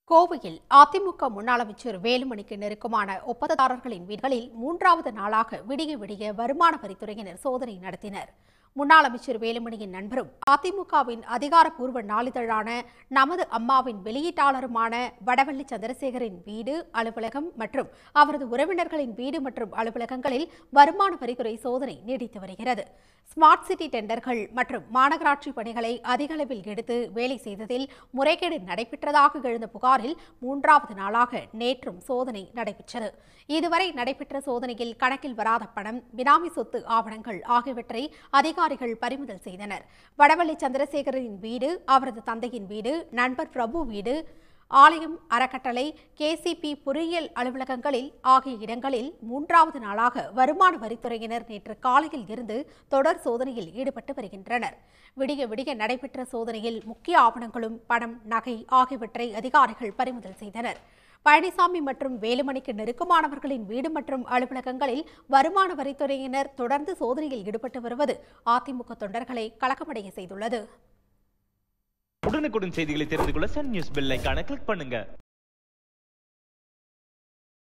கோவையில் அதிமுக முன்னாள் அமைச்சர் வேலுமணிக்கு நெருக்கமான ஒப்பந்ததாரர்களின் வீடுகளில் மூன்றாவது நாளாக விடிய விடிய வருமான வரித்துறையினர் சோதனை நடத்தினர் முன்னாள் அமைச்சர் வேலுமணியின் நண்பரும் அதிமுகவின் அதிகாரப்பூர்வ நாளிதழான நமது அம்மாவின் வெளியீட்டாளருமான வடவள்ளி சந்திரசேகரின் வீடு அலுவலகம் மற்றும் அவரது உறவினர்களின் வீடு மற்றும் அலுவலகங்களில் வருமான வரித்துறை சோதனை நீடித்து வருகிறது ஸ்மார்ட் சிட்டி டெண்டர்கள் மற்றும் மாநகராட்சி பணிகளை அதிக அளவில் எடுத்து வேலை செய்ததில் முறைகேடு நடைபெற்றதாக எழுந்த புகாரில் மூன்றாவது நாளாக நேற்றும் சோதனை நடைபெற்றது இதுவரை நடைபெற்ற சோதனையில் கணக்கில் வராத பணம் பினாமி சொத்து ஆவணங்கள் ஆகியவற்றை அதிகாரிகள் பறிமுதல் செய்தனர் வடவள்ளி சந்திரசேகரின் வீடு அவரது தந்தையின் வீடு நண்பர் பிரபு வீடு ஆலயம் அறக்கட்டளை கேசிபி பொறியியல் அலுவலகங்களில் ஆகிய இடங்களில் மூன்றாவது நாளாக வருமான வரித்துறையினர் நேற்று காலையில் இருந்து தொடர் சோதனையில் ஈடுபட்டு வருகின்றனர் விடிய விடிய நடைபெற்ற சோதனையில் முக்கிய ஆவணங்களும் பணம் நகை ஆகியவற்றை அதிகாரிகள் பறிமுதல் செய்தனர் பழனிசாமி மற்றும் வேலுமணிக்கு நெருக்கமானவர்களின் வீடு மற்றும் அலுவலகங்களில் வருமான வரித்துறையினர் தொடர்ந்து சோதனையில் ஈடுபட்டு வருவது அதிமுக தொண்டர்களை கலக்கமடைய செய்துள்ளது உடனுக்குடன் செய்திகளை தெரிந்து கொள்ள சன் நியூஸ் பெல் ஐகானை கிளிக் பண்ணுங்க